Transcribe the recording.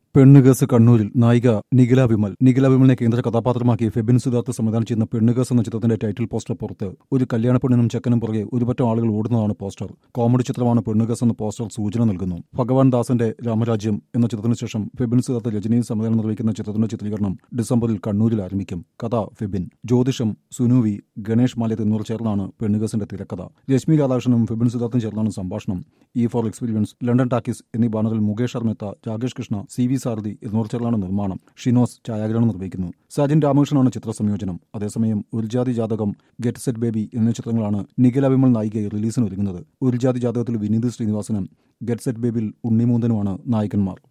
പെണ്ണുകേസ് കണ്ണൂരിൽ നായിക നിഖില വിമൽ നിഖില വിമലിനെ കേന്ദ്ര കഥാപാത്രമാക്കി ഫെബിൻ സിദ്ധാർത്ഥ് സംവിധാനം ചെയ്യുന്ന പെണ്ണുകേസ് എന്ന ചിത്രത്തിന്റെ ടൈറ്റിൽ പോസ്റ്റർ പുറത്ത് ഒരു കല്യാണ പെണ്ണിനും ചെക്കനും പുറകെ ഒരുപറ്റം ആളുകൾ ഓടുന്നതാണ് പോസ്റ്റർ കോമഡി ചിത്രമാണ് പെണ്ണുകേസ് എന്ന പോസ്റ്റർ സൂചന നൽകുന്നു ഭഗവാൻ ദാസന്റെ രാമരാജ്യം എന്ന ചിത്രത്തിന് ശേഷം ഫെബിൻ സിദ്ധാർത്ഥ് രജനിയും സംവിധാനം നിർവഹിക്കുന്ന ചിത്രത്തിന്റെ ചിത്രീകരണം ഡിസംബറിൽ കണ്ണൂരിൽ ആരംഭിക്കും കഥ ഫെബിൻ ജ്യോതിഷം സുനുവി ഗണേഷ് മാലയത്ത് എന്നിവർ ചേർന്നാണ് പെണ്ണുകേസിന്റെ തിരക്കഥ രശ്മി രാധാകൃഷ്ണനും ഫെബിൻ സിദ്ധാർത്ഥും ചേർന്നാണ് സംഭാഷണം E four experience London Talkies എന്നീ ബാനറിൽ മുകേഷ് അർമേത്ത രാകേഷ് കൃഷ്ണ സി വി സാരഥി എന്നിവർ ചേർന്നാണ് നിർമ്മാണം ഷിനോസ് ഛായാഗ്രഹണം നിർവഹിക്കുന്നു സജിൻ രാമകൃഷ്ണനാണ് ചിത്ര സംയോജനം അതേസമയം ഉൽജാതി ജാതകം ഗെറ്റ് സെറ്റ് ബേബി എന്നീ ചിത്രങ്ങളാണ് നിഖില വിമൽ നായികയെ റിലീസിന് ഒരുങ്ങുന്നത് ഉൽജാതി ജാതകത്തിൽ വിനീത് ശ്രീനിവാസനും ഗെറ്റ് സെറ്റ് ബേബിയിൽ ഉണ്ണിമൂന്തനുമാണ് നായകന്മാർ